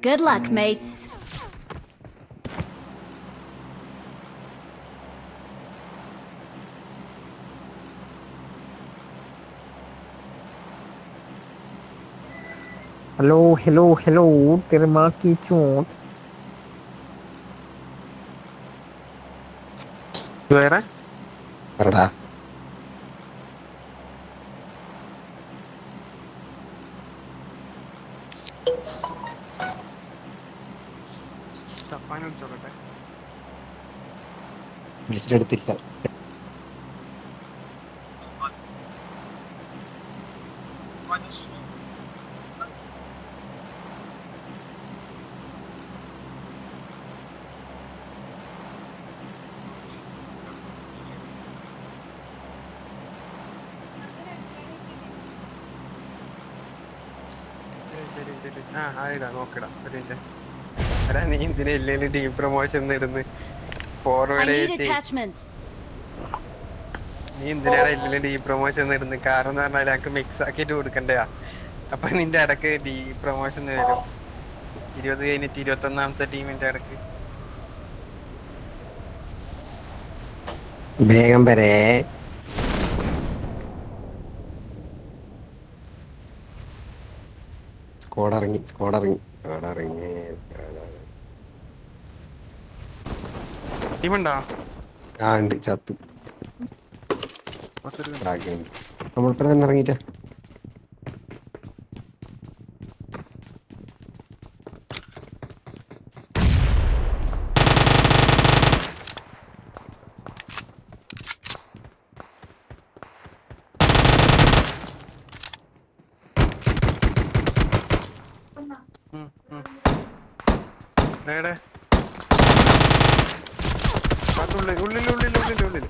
Good luck, mates. Hello hello hello तेरे माँ की चोट വേറെ പറടാ ചപ്പാൻ വിളിച്ചോട്ടെ വിളിച്ചിട്ടെടുത്തില്ല ശരി ശരി ശരി ആ ആയിടാ നോക്കടാ ഒരു മിനിറ്റ് എടാ നീ എന്തിനാ ഇല്ലേലും ടീം പ്രൊമോഷൻ ഇടുന്ന് I ഫോർവേഡ് need attachments. നീ എന്തിനാടാ ഇല്ലേലും ടീം പ്രൊമോഷൻ ഇടുന്ന് കാരണം എന്ന് പറഞ്ഞാൽ ഞങ്ങൾക്ക് മിക്സ് ആക്കിയിട്ട് കൊടുക്കണ്ടയാ അപ്പൊ നിന്റെ ഇടക്ക് ടീ പ്രൊമോഷൻ വരും ഇരുപത് കഴിഞ്ഞിട്ട് ഇരുപത്തി ഒന്നാമത്തെ ടീമിന്റെ ഇടക്ക് വേഗം വരേ സ്കോഡ് ഇറങ്ങി സ്കോഡ് ഇറങ്ങി സ്കോഡ് ഇറങ്ങി squad ഇറങ്ങി. ടീമുണ്ടോ ആ ഉണ്ട് ചത്തു ഭാഗ്യമുണ്ട് നമ്മളിപ്പോ തന്നെ ഇറങ്ങിട്ടാ ഉം, ഉം. എവിടെ അതുള്ളിൽ ഉള്ളിൽ ഉള്ളിൽ ഉള്ളിൽ ഉള്ളിൽ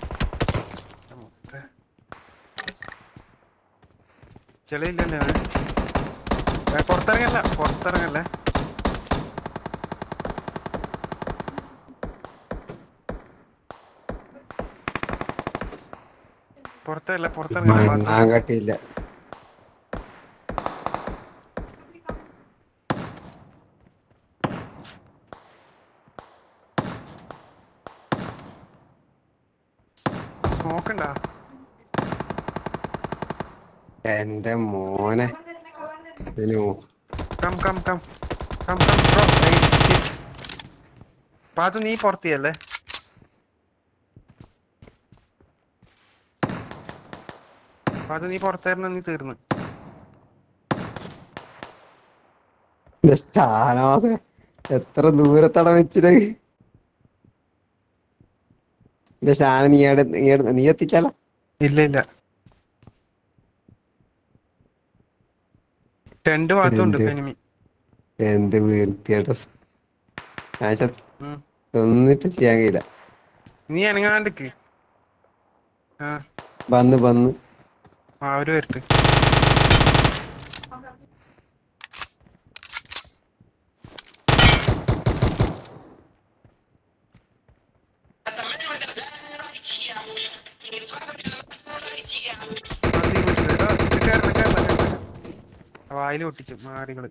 ചെളിയില്ലല്ലേ അവന് ഏ, പുറത്തിറങ്ങല്ല പുറത്തിറങ്ങല്ലേ പുറത്തല്ല പുറത്തിറങ്ങല്ല മണ്ണാൻ കട്ടിയില്ല നോക്കണ്ട എന്റെ മോനെ ഇതിനു come come come come come bro പാത്തു നീ പുറത്തിയല്ലേ പാത്തു നീ പുറത്തായിരുന്നു നീ തീർന്നു സ്ഥാനവാസ എത്ര ദൂരത്തട വെച്ചിട്ട് എന്റെ സ്ഥാനം നീ എവിടെ നീ എവിടെ- നീ എത്തിച്ചാല ഇല്ല ഇല്ല രണ്ട് ഭാഗത്തുണ്ട് എന്ത്? എനിമി എന്ത് വൃത്തിയായിട്ട് ആശ ഉം. ഒന്നും ഇപ്പൊ ചെയ്യാൻ കഴിയില്ല നീ അനങ്ങാണ്ടിക്ക് ആ വന്ന് വന്ന് ആ, അവര് വരട്ട് വായിൽ പൊട്ടിച്ചു മാറികള്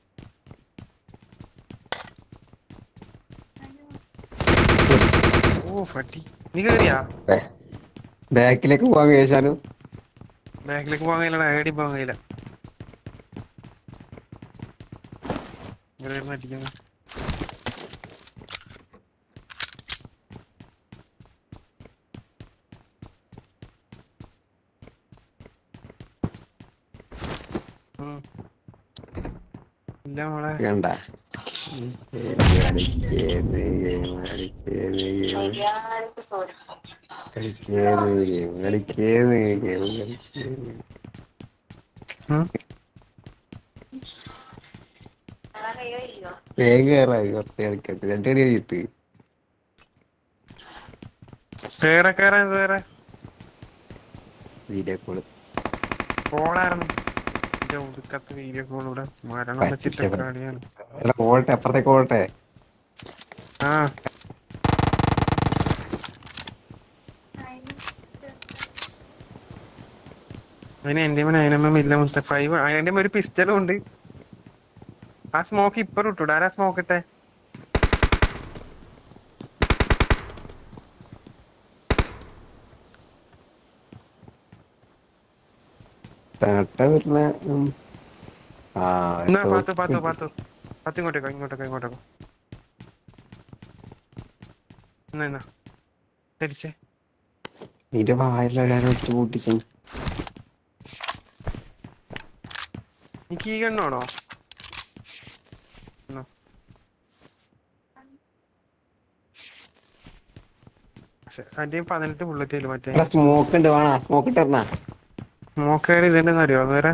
ഓ പട്ടി നീ കേറിയാ ബാക്കിലേക്ക് പോവാൻ കഴിച്ചാലും ബാക്കിലേക്ക് പോകാൻ കഴിയില്ല ഏടി പോകാൻ കഴിയില്ല ഇവരെ അടിക്കുന്നു ഉം. ഇല്ല മോളെ കണ്ട ഉം. വേഗം കയറാ കുറച്ച് കളിക്കട്ടെ രണ്ട് കളി കഴിയിട്ട് കേറെ കേറെ കേറെ വീഡിയോ കോള് കോളായിരുന്നു എന്റെ ഒടുക്കത്തെ വീഡിയോ കോളിലൂടെ മരണം വെച്ചിട്ട് പറ്റിച്ച കളിയാണ് എടാ പോട്ടെ അപ്പുറത്തേക്ക് പോട്ടെ ആ അതിന് എന്റെ നയനമ്മ ഇല്ല മുസ്തഫ ഫൈവ് അതിന്റെ ഒരു പിസ്റ്റലും ഉണ്ട് ആ സ്മോക്ക് ഇപ്പൊ ഇട്ടൂടെ ആരാ സ്മോക്ക് ഇട്ടെ പേട്ട വരുന്ന ഉം. ആ എന്നാ തോക്ക് പാത്തു പാത്തു പാത്തു പത്ത് ഇങ്ങോട്ടേക്കോ ഇങ്ങോട്ടേക്കോ ഇങ്ങോട്ടേക്കോ എന്നാ എന്നാ തിരിച്ചേ നിന്റെ വായിലെല്ലാരും വെച്ച് പൂട്ടിച്ചു എനിക്ക് ഈ കണ്ണാണോ എന്നാ. പക്ഷെ അതിന്റെ പതിനെട്ട് ബുള്ളറ്റ് മറ്റേ സ്മോക്ക് ഉണ്ട് വേണ സ്മോക്ക് ഇട്ടറിനാ സ്മോക്കേഡ് ഇതെന്തെന്ന് അറിയോ വേറെ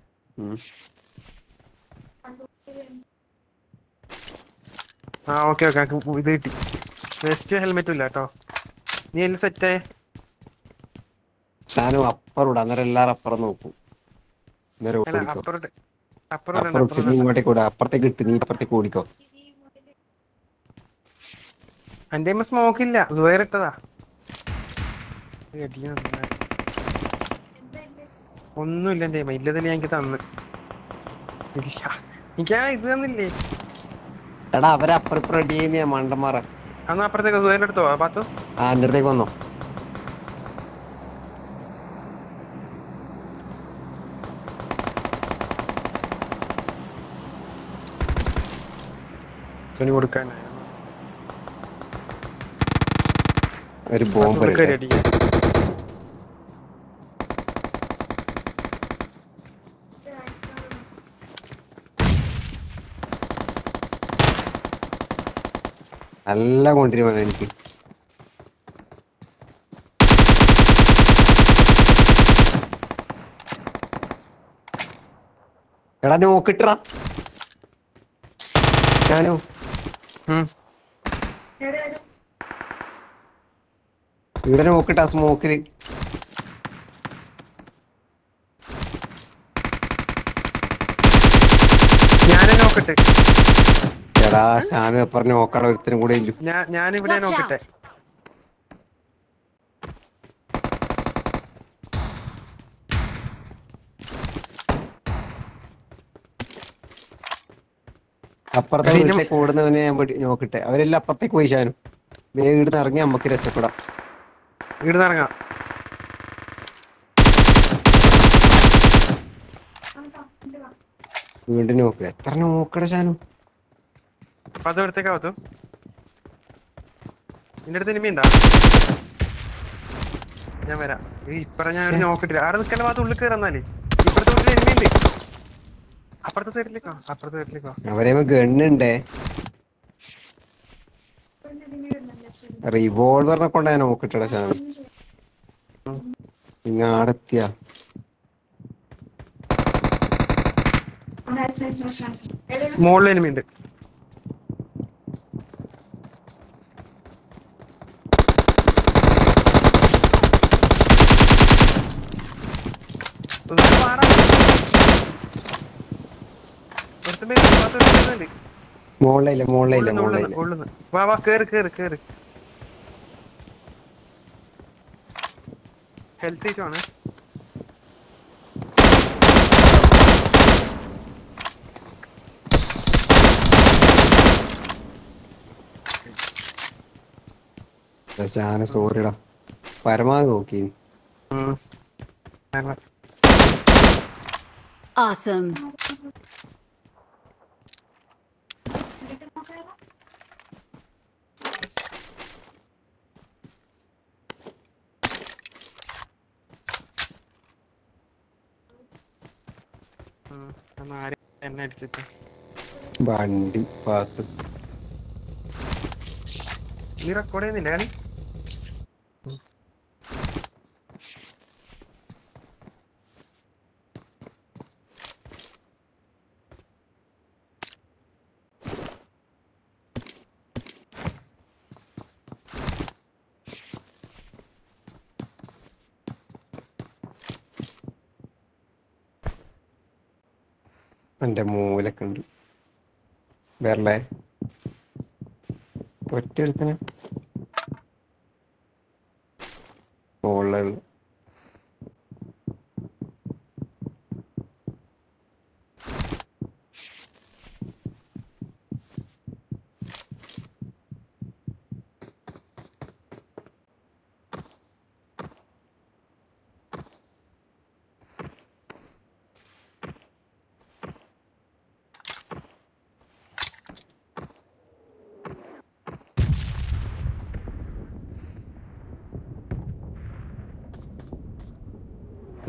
ആ ഓക്കെ ഓക്കെ ഇത് കിട്ടി വെസ്റ്റ് ഹെൽമെറ്റും ഇല്ല കേട്ടോ നീ എല്ലാം സെറ്റായേ ഷാനും അപ്പുറം ഇടാം അന്നേരം എല്ലാരും അപ്പുറം നോക്കും അന്നേരം അല്ല ഓടിക്കോ അപ്പുറത്ത് അപ്പുറം അപ്പുറം ഇട്ട് നീ ഇങ്ങോട്ടേക്ക് ഓടാ അപ്പുറത്തേക്ക് ഇട്ട് നീ ഇപ്പുറത്തേക്ക് ഓടിക്കോ എന്റെ സ്മോക്ക് ഇല്ല സുവേർ ഇട്ടതാ ഇടിയ നന്നായി. ഒന്നുമില്ല എന്റെ ഇല്ല തന്നെ എനിക്ക് തന്ന് ഇല്ല എനിക്ക് ആ ഇത് തന്നില്ലേ എടാ അവരെ അപ്പുറം റെഡി ചെയ്യുന്ന മണ്ടന്മാരെ അന്ന് അപ്പുറത്തേക്ക് സുവേർ എടുത്തോ പാത്തു ആ എന്റെ അടുത്തേക്ക് വന്നോ തുണി കൊടുക്കാനായി ഒരു ബോംബ് പാത്തു കയറി അടിക്കാം നല്ല കൊണ്ടിരുവാണ് എനിക്ക് എടാ നോക്കിട്ടറാ ഞാനോ ഉം. ഇവിടെ നോക്കിട്ടാ സ്മോക്കില് ഞാനെ നോക്കട്ടെ എടാ ഷാനു എപ്പറ നോക്കാടെ ഒരുത്തരും കൂടെ ഇല്ലു ഞാൻ ഞാനിവിടെ Watch നോക്കട്ടെ out! അപ്പുറത്തെ എടീ, ഇത് വീട്ടിലേക്ക് ഓടുന്നവനെ ഞാൻ വെടി- നോക്കട്ടെ അവരെല്ലാം അപ്പുറത്തേക്ക് പോയി ഷാനു വേഗം ഇടുന്ന് ഇറങ്ങി നമുക്ക് രക്ഷപ്പെടാം ഇവിടുന്ന് ഇറങ്ങാം വീണ്ടും നോക്ക് എത്ര നോക്കട ഷാനു പത്ത് ഇവിടത്തേക്ക് ആവത്തു നിന്റെ അടുത്ത് ഇനിമി ഉണ്ടാ ഞാൻ വരാം ഈ ഇപ്പറ ഞാൻ ഒരു നോക്കട്ടില്ല ആടെ നിൽക്കല ഭാഗത്ത് ഉള്ളിൽ കയറന്നാലേ ഇപ്പുറത്തെ വീട്ടിൽ എനിമി ഉണ്ട് അപ്പുറത്തെ സൈഡിലേക്കോ അപ്പുറത്തെ സൈഡിലേക്കോ അവരെ ഗണ്ണുണ്ടേ റിവോൾവറിനെ കൊണ്ടാ ഞാൻ നോക്കിട്ടട ഷാനു നിങ്ങ ആടെത്തിയ മുകളിൽ എനിമി ഉണ്ട് ഒന്ന് വാടാ. ഒരുത്തൻ വരുന്നു, ഭാഗത്ത് ഒരുത്തൻ വരുന്നുണ്ട്. മോളിലില്ല മോളിലില്ല ഉള്ളിന്ന്, ഉള്ളിന്ന്, മോളിലില്ല ഉള്ളിന്ന്. വാ വാ കേറ് കേറ് കേറ് ഹെൽത്ത് ഇഷ്യൂ ആണ് ഷാന സോറിടാ പരമാവധി നോക്കി ഉം. ഞാൻ- Awesome. ഉം. അന്ന് ആരും എന്നെ അടിച്ചിട്ട് വണ്ടി പാത്ത് നീ റെക്കോർഡ് ചെയ്യുന്നില്ല കളി എന്റെ മൂലൊക്കെ ഉണ്ട് വരല്ലേ ഒറ്റ എടുത്തിന് മുകളിലുള്ള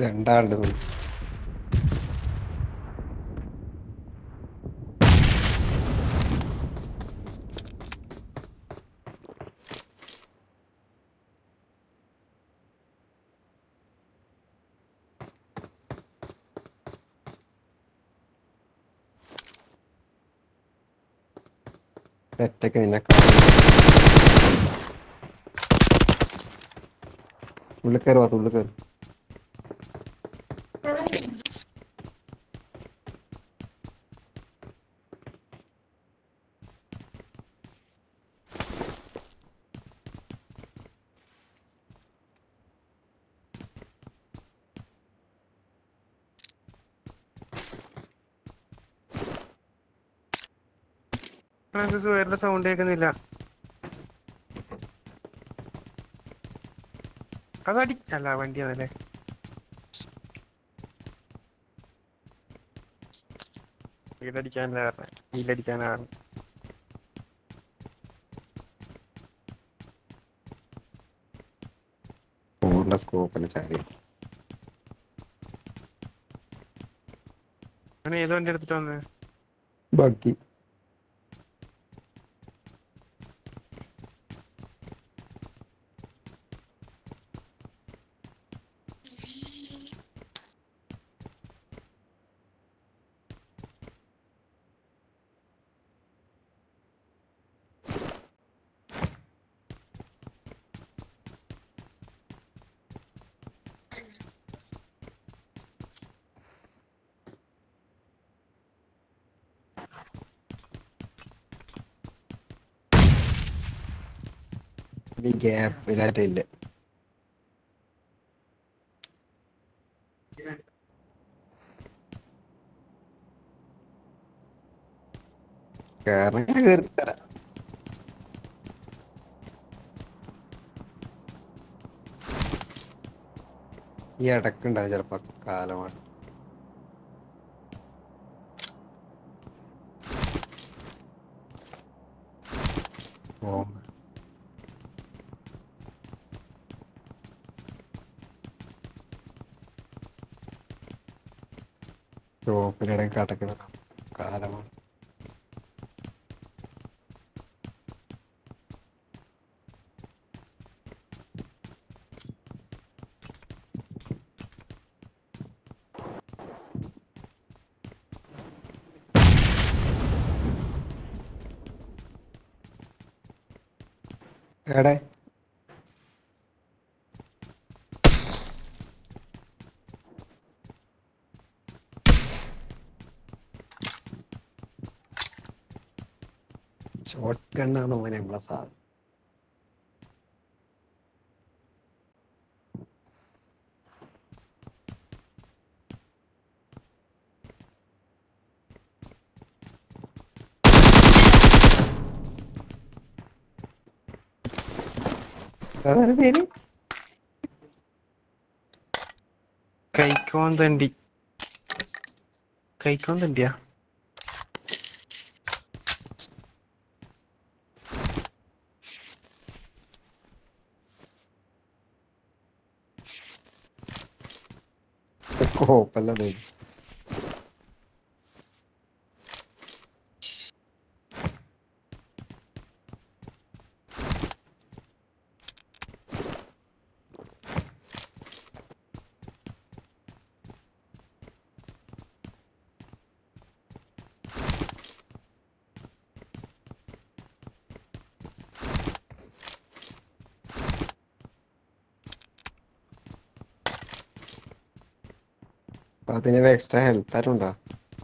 രണ്ടാളുണ്ട് തോന്നുന്നു. ഒറ്റയ്ക്ക് നിന്നെ കാണും ഉള്ളിൽ കയറുവാ ഉള്ളിൽ കയറും ഫ്രാൻസിസ് വേറെ സൗണ്ട് കേൾക്കുന്നില്ല അതടി അല്ല വണ്ടി അതല്ലേ വീടടിക്കാനല്ല പറഞ്ഞ വീലടിക്കാനാ പറഞ്ഞ പൂർണ്ണ സ്കോപ്പിൽ ചാടി അവൻ ഏത് വണ്ടി എടുത്തിട്ട് വന്നേ ബാക്കി ഈ ഗ്യാപ്പിലായിട്ടില്ല കാരണം ഞാൻ കയറി തരാം ഈ ഇടക്കുണ്ടാവും ചിലപ്പോ കാലമാണ് ഓ ഷോപ്പിനിടയിൽ കടക്കണം കാലമാണ് എടെ ഷോട്ട് ഗണ്ണാണ് മോനെ നമ്മളെ സാധനം അതാണ് പേര് കൈക്കോൻ തണ്ടി കൈക്കോൻ തണ്ടിയാ സ്കോപ്പ് അല്ല ഇത്. അപ്പൊ അതിന് എക്സ്ട്രാ ഹെൽത്ത് ആരും ഉണ്ടോ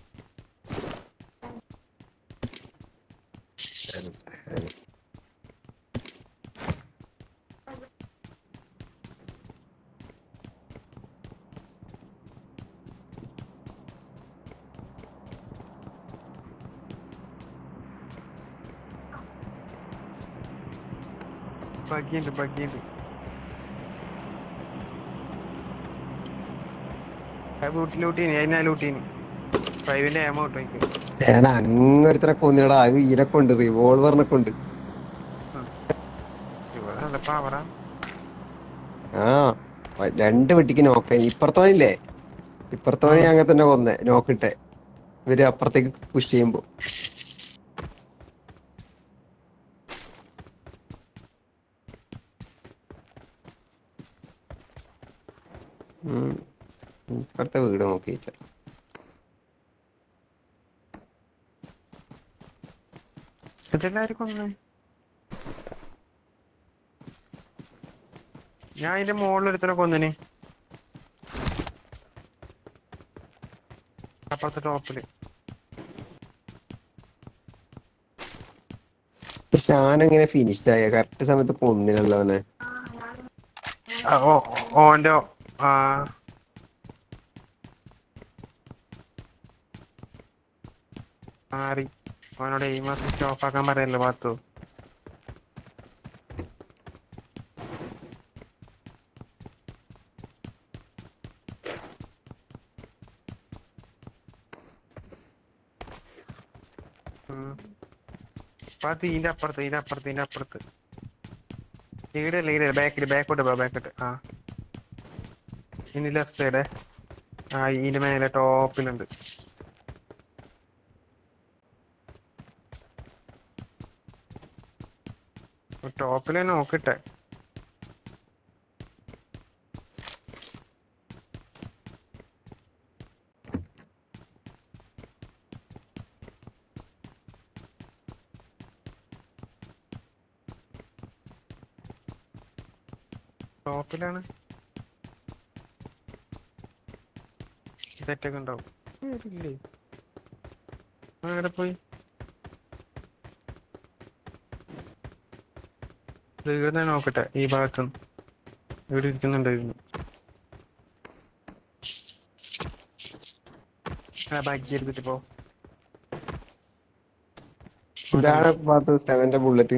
ബഗ്ഗിയുണ്ട് ബഗ്ഗിയുണ്ട് ലൂട്ടി ലൂട്ടീനി അതിനാ ലൂട്ടീനി ഫൈവിന്റെ ഏമ കിട്ടും എനിക്ക് ഞാൻ അങ്ങൊരുത്തനെ കൊന്നിടാ അത് ഈനെ കൊണ്ട് റിവോൾവറിനെ കൊണ്ട് ഇവിടെ നല്ല പവറാ ആ വ- രണ്ട് വെട്ടിക്ക് നോക്ക ഇപ്പുറത്തോനില്ലേ ഇപ്പുറത്തോനെ അങ്ങനെ തന്നെ കൊന്നേ നോക്കിട്ടെ ഇവര് അപ്പുറത്തേക്ക് പുഷ് ചെയ്യുമ്പോ ഉം. ഇപ്പുറത്തെ വീട് നോക്കിയിട്ട് ഇതെല്ലാരും കൊന്നു ഞാൻ അതിന്റെ മുകളിൽ ഒരുത്തനെ കൊന്നിന് അപ്പുറത്തെ ടോപ്പില് പക്ഷെ ആനെങ്ങനെ ഫിനിഷ്ഡ് ആയ കറക്റ്റ് സമയത്ത് കൊന്നിനല്ലോ അവനെ ആ, ഓ ഓന്റെ ആ മാറി അവനോട് എയിം സ്വിച്ച് ഓഫ് ആക്കാൻ പറയല്ലോ പാത്തു ഉം. പാത്ത് ഇതിന്റെ അപ്പുറത്ത് ഇതിന്റെ അപ്പുറത്ത് ഇതിന്റെ അപ്പുറത്ത് ലീഡ് ലീഡ് ബാക്കിൽ ബാക്കോട്ട് പോ ബാക്കോട്ട് ആ ഇനി ലെഫ്റ്റ് സൈഡ് ആ ഇതിന്റെ മേലെ ടോപ്പിലുണ്ട് ടോപ്പിൽ തന്നെ നോക്കട്ടെ ടോപ്പിലാണ് സെറ്റൊക്കെ ഉണ്ടാവും ഇല്ലേ എവിടെ പോയി ഇവിടെ നോക്കട്ടെ ഈ ഭാഗത്തുനിന്ന് ഇവിടെ ഇരിക്കുന്നുണ്ടായിരുന്നു ആ ബാക്കി എടുത്തിട്ട് പോ ഇതാണ് ഭാഗത്ത് സെവന്റെ ബുള്ളറ്റ്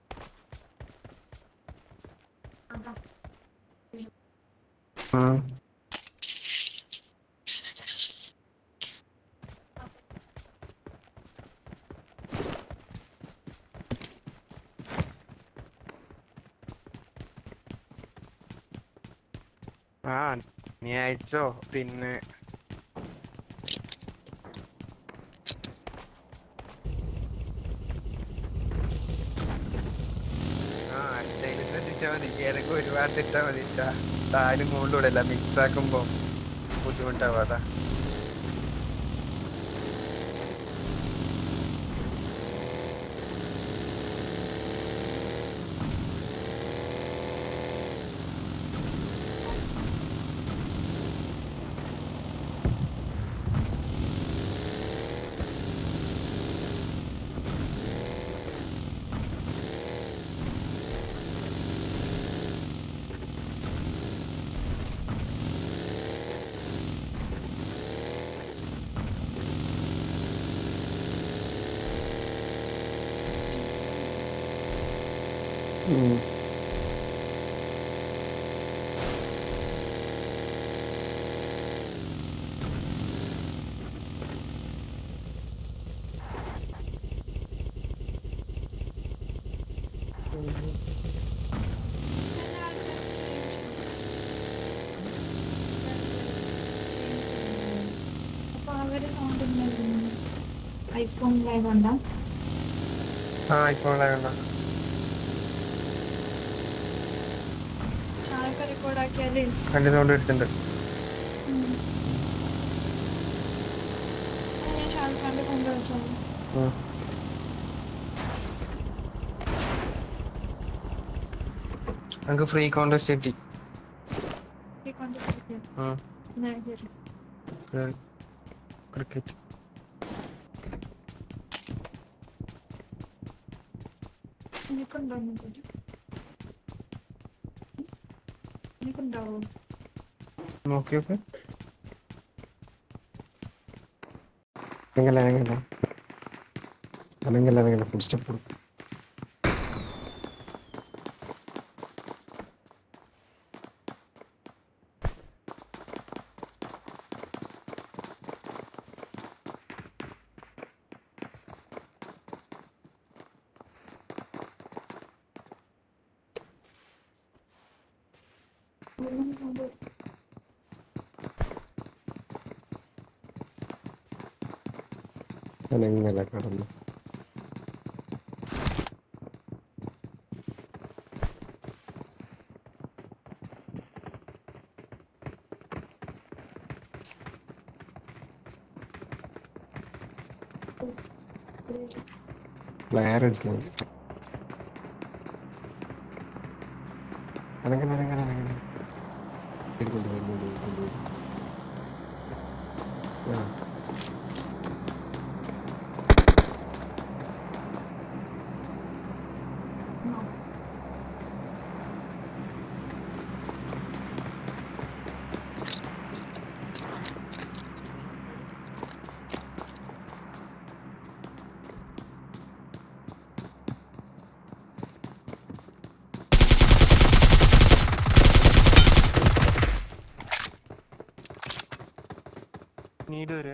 ആ ആ നീ അയച്ചോ പിന്നെ ആ അടിച്ചതിൽ ശ്രദ്ധിച്ചാ മതി ഏതൊക്കെ ഒരുപാട് ഇട്ടാ മതി ഇട്ടാ താലും മുകളിലൂടെ അല്ല മിക്സ് ആക്കുമ്പോ ബുദ്ധിമുട്ടാവാതാ ഉം. അപ്പൊ അവര് സൗണ്ട് ഐഫോൺ ലൈവ് ഉണ്ടോ ആ ഇപ്പോൾ കണ്ട ഷാർപ്പ് റെക്കോർഡ് ആക്കിയാല് കണ്ടി സൗണ്ട് എടുത്തിട്ടുണ്ട് ഉം. അത് ഞാൻ ഷാർപ്പ് ഖാന്റെ കൊണ്ടുവച്ചോളൂ ഉം. നമുക്ക് ഫ്രീ കോൺടെസ്റ്റ് കിട്ടി ഈ കൊണ്ടുവയ്ക്കാം ഉം. ഞാൻ കേറി. കേറി. ക്രിക്കറ്റ് നിനക്കുണ്ടോ ഒന്നും നിനക്കുണ്ടാവോ നോക്കി നോക്ക് അനങ്ങല്ല അനങ്ങല്ല അനങ്ങല്ല അനങ്ങല്ല ഫുൾ സ്റ്റെപ്പ് അനങ്ങല കടന്നു പ്ലെയർ അടിച്ചു അനങ്ങല അനങ്ങല അനങ്ങല വരുന്നുണ്ട് വരുന്നുണ്ട് വരുന്നുണ്ട് ആ നീട് വരെ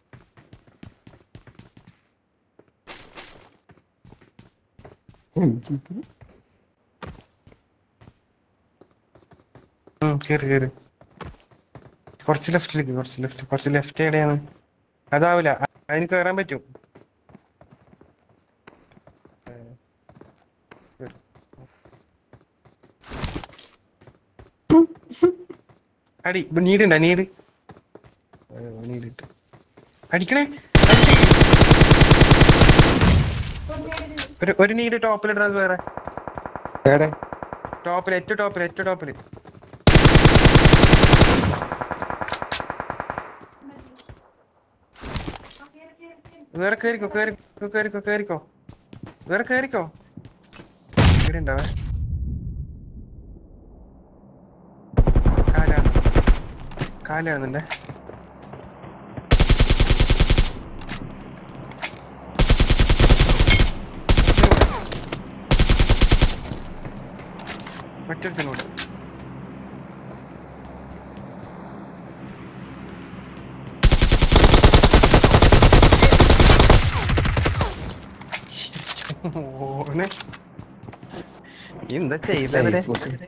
ഉം കേറി കേറി കുറച്ച് ലെഫ്റ്റിലേക്ക് കുറച്ച് ലെഫ്റ്റ് കുറച്ച് ലെഫ്റ്റ് എവിടെയാണ് അതാവില്ല അ- അതിന് കേറാൻ പറ്റും ഏ, കേറ്. അടി നീടുണ്ട നീട് നീടിട്ട് അടിക്കണേ അടിക്ക്. ഒരു ഒരു നീട് ടോപ്പിലിടണത് വേറെ എവിടെ ടോപ്പിൽ ഏറ്റവും ടോപ്പിൽ ഏറ്റവും ടോപ്പിൽ വേറെ കേറിക്കോ കേറിക്കോ കേറിക്കോ കേറിക്കോ വേറെ കേറിക്കോ ഇവിടെ ഉണ്ടാവേ കാലാണ് കാലാണെന്നുണ്ടേ മറ്റൊരുത്തിനോട് ഓനെ എന്താ ചെയ്തവരെ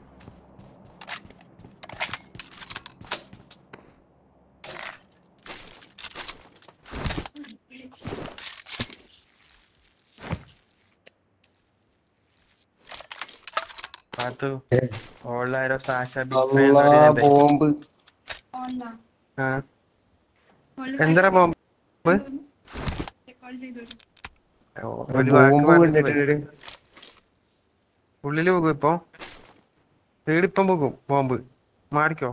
പാത്തു ഓളാരോ സാശ ബിഗ് ഫാൻ അള്ളാ, ബോംബ് ആ എന്തരാ ബോംബ് റെക്കോർഡ് ചെയ്തു ഓ, ഒരു വാക്ക് ബോംബ് പറഞ്ഞിട്ട് പോയി. കണ്ടിട്ട് ഉള്ളില് പോകും ഇപ്പൊ വീടിപ്പം പോകും ബോംബ് മാറിക്കോ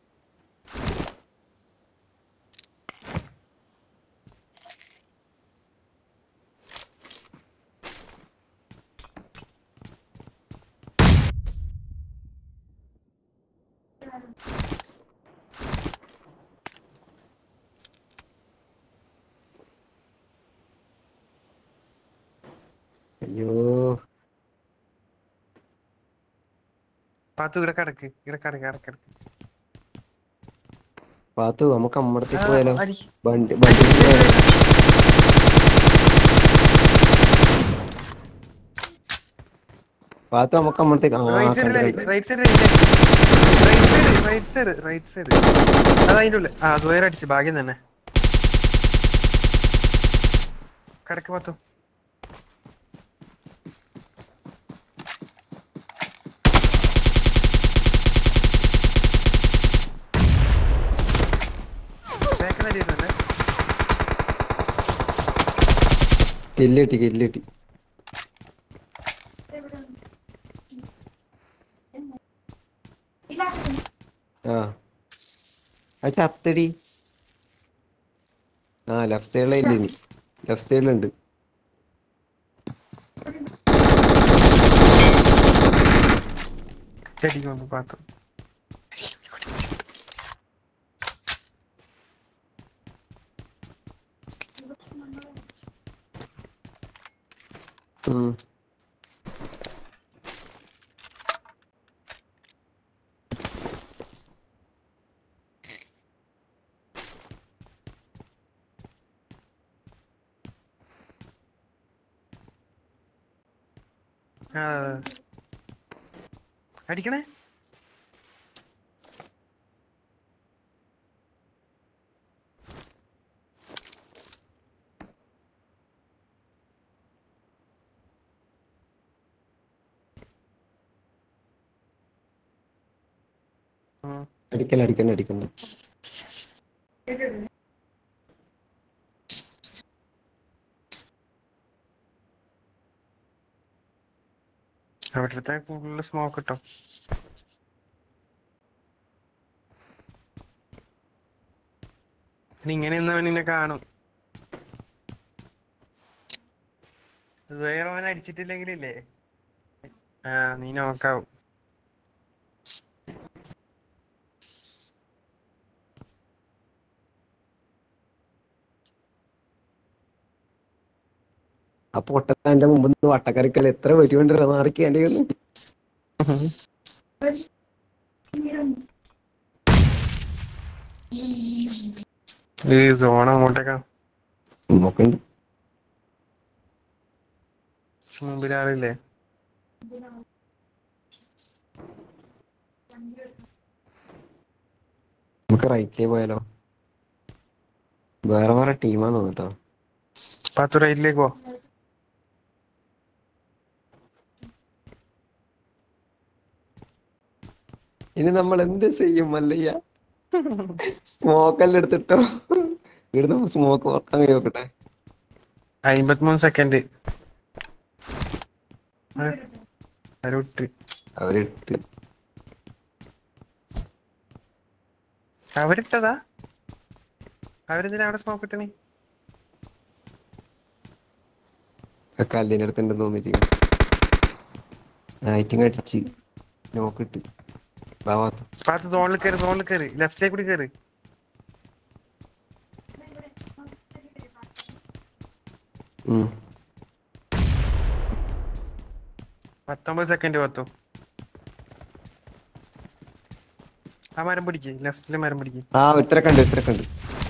അയ്യോ പാത്തു ഇവിടെ കിടക്ക് ഇവിടെ കിടക്ക് ഇവിടെ കിടക്ക് പാത്തു നമുക്ക് അമ്മടത്തേക്ക് ആ, പോയാലോ അടി. വണ്ടി വണ്ടി പോയാലോ പാത്തു നമുക്ക് അമ്മടത്തേക്ക് ആ റൈറ്റ് സൈഡിൽ കണ്ടു, അടി കണ്ടു. റൈറ്റ് സൈഡിൽ right side right side right side അത് അതിന്റെ ഉള്ളിൽ ആ അത് വേറെ അടിച്ചു ഭാഗ്യം തന്നെ കിടക്ക് പാത്തു ബാക്കിൽ അടിയിരുന്നല്ലേ കില്ല് കിട്ടി കില്ല് കിട്ടി ആ അത് ചത്തടി ആ ലെഫ്റ്റ് സൈഡിലില്ല ഇനി ലെഫ്റ്റ് സൈഡിലുണ്ട് ചെടിക്ക് വന്നു പാത്തു ഉം. ആ. അടിക്കണേ ഉം. അടിക്കല്ല അടിക്കണ്ട അടിക്കണ്ട അവിടുത്തെ കൂടുതൽ സ്മോക്ക് കിട്ടും ഇനി ഇങ്ങനെ നിന്നവൻ നിന്നെ കാണും വേറെ അവൻ അടിച്ചിട്ടില്ലെങ്കിലില്ലേ ആ നീ നോക്കാവും ആ പൊട്ടന്റെ മുമ്പ് നിന്ന് വട്ടക്കറിക്കൽ എത്ര വെടികൊണ്ടിരുന്ന മാറിക്ക് എന്റെ കയ്യിന്ന്. ഈ സോൺ അങ്ങോട്ടേക്കാ നോക്കണ്ട് മുമ്പിൽ ആളില്ലേ നമുക്ക് റൈറ്റിലേ പോയാലോ വേറെ വേറെ ടീമാന്ന് തോന്നുട്ടോ പത്ത് റൈറ്റിലേക്ക് പോ ഇനി നമ്മൾ എന്ത് ചെയ്യും മല്ലയ്യ സ്മോക്കെല്ലാം എടുത്തിട്ടോ ഇവിടുന്ന് സ്മോക്ക് ഓർക്കാൻ കഴിയും നോക്കട്ടെ അമ്പത്തിമൂന്ന് സെക്കൻഡ് അരുട്ട് അവരിട്ട് അവരിട്ടതാ അവരെന്തിനാ അവിടെ സ്മോക്ക് ഇട്ടണി ആ കല്ലിന്റെ അടുത്തുണ്ടെന്ന് തോന്നിട്ട് നൈറ്റിങ് അടിച്ച് നോക്കിട്ട് ഭാഗത്ത് പാത്ത് സോണിൽ കയറി സോണിൽ കയറി ലെഫ്റ്റിലേക്ക് കൂടി കയറി ഉം പത്തൊമ്പത് സെക്കൻഡ് പത്തു ആ മരം പിടിക്ക് ലെഫ്റ്റിലെ മരം പിടിക്ക് ആ ഇത്ര കണ്ട് ഇത്ര കണ്ട്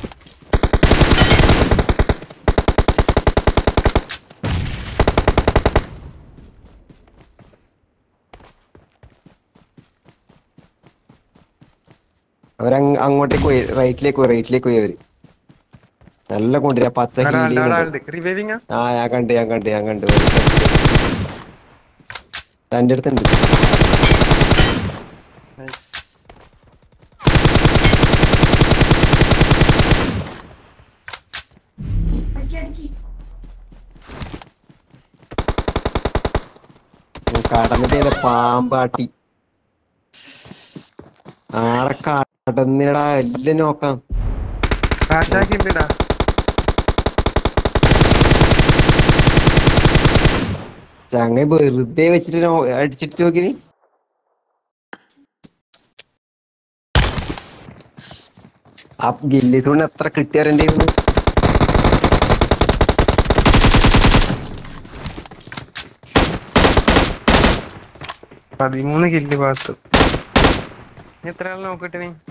അവര് അങ്ങോട്ടേക്ക് പോയി റൈറ്റിലേക്ക് പോയി റൈറ്റിലേക്ക് പോയി അവര് നല്ല കൊണ്ടുവരാ പത്ത് അവിടെ heal ആളുണ്ട്, അവിടെ ചെയ്യുന്നുണ്ട്. ആളുണ്ട് റിവൈവിങ് ആ ഞാൻ കണ്ട് ഞാൻ കണ്ട് ഞാൻ കണ്ട് തന്റെ അടുത്തുണ്ട് കടന്നിട്ട് പാമ്പാട്ടി ആടെ കടന്നിടാ എല്ലാം നോക്കാം കാറ്റാക്കി ഉണ്ടടാ ചങ്ങ വെറുതെ വെച്ചിട്ട് നോ- അടിച്ചിട്ട് നോക്കി നീ ആ ഗില്ലി സോൺ എത്ര കിട്ടിയാരെന്റെ പതിമൂന്ന് കില്ല് പാത്തു എത്ര ആൾ നോക്കട്ടെ നീ